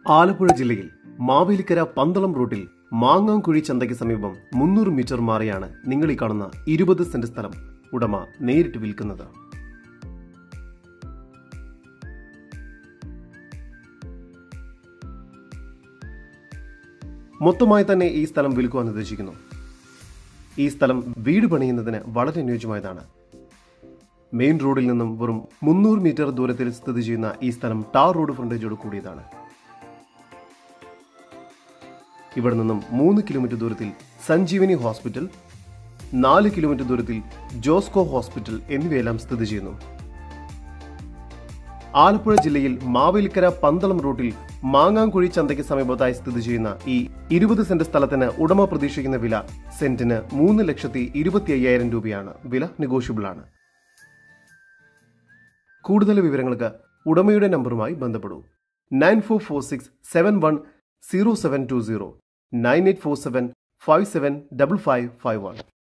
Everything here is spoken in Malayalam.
ആലപ്പുഴ ജില്ലയിൽ മാവേലിക്കര പന്തളം റൂട്ടിൽ മാങ്ങാംകുഴി ചന്തയ്ക്ക് സമീപം മുന്നൂറ് മീറ്റർ മാറിയാണ് നിങ്ങൾ ഈ കാണുന്ന ഇരുപത് സെന്റ് സ്ഥലം ഉടമ നേരിട്ട് വിൽക്കുന്നത് മൊത്തമായി തന്നെ ഈ സ്ഥലം വിൽക്കുവാൻ ഉദ്ദേശിക്കുന്നു ഈ സ്ഥലം വീട് പണിയുന്നതിന് വളരെ അനുയോജ്യമായതാണ് മെയിൻ റോഡിൽ നിന്നും വെറും മുന്നൂറ് മീറ്റർ ദൂരത്തിൽ സ്ഥിതി ചെയ്യുന്ന ഈ സ്ഥലം ടാർ റോഡ് ഫ്രണ്ടേജോട് കൂടിയതാണ് ഇവിടെ നിന്നും മൂന്ന് കിലോമീറ്റർ ദൂരത്തിൽ സഞ്ജീവനി ഹോസ്പിറ്റൽ നാല് കിലോമീറ്റർ ദൂരത്തിൽ ജോസ്കോ ഹോസ്പിറ്റൽ എന്നിവയെല്ലാം സ്ഥിതി ചെയ്യുന്നു ആലപ്പുഴ ജില്ലയിൽ മാവേലിക്കര പന്തളം റൂട്ടിൽ മാങ്ങാംകുഴി ചന്തയ്ക്ക് സമീപത്തായി സ്ഥിതി ചെയ്യുന്ന ഈ ഇരുപത് സെന്റ് സ്ഥലത്തിന് ഉടമ പ്രതീക്ഷിക്കുന്ന വില സെന്റിന് മൂന്ന് ലക്ഷത്തി ഇരുപത്തി അയ്യായിരം രൂപയാണ് വില നെഗോഷ്യബിൾ ആണ് കൂടുതൽ വിവരങ്ങൾക്ക് ഉടമയുടെ നമ്പറുമായി ബന്ധപ്പെടൂ nine four four six seven one zero seven two zero nine eight four seven five seven double five five one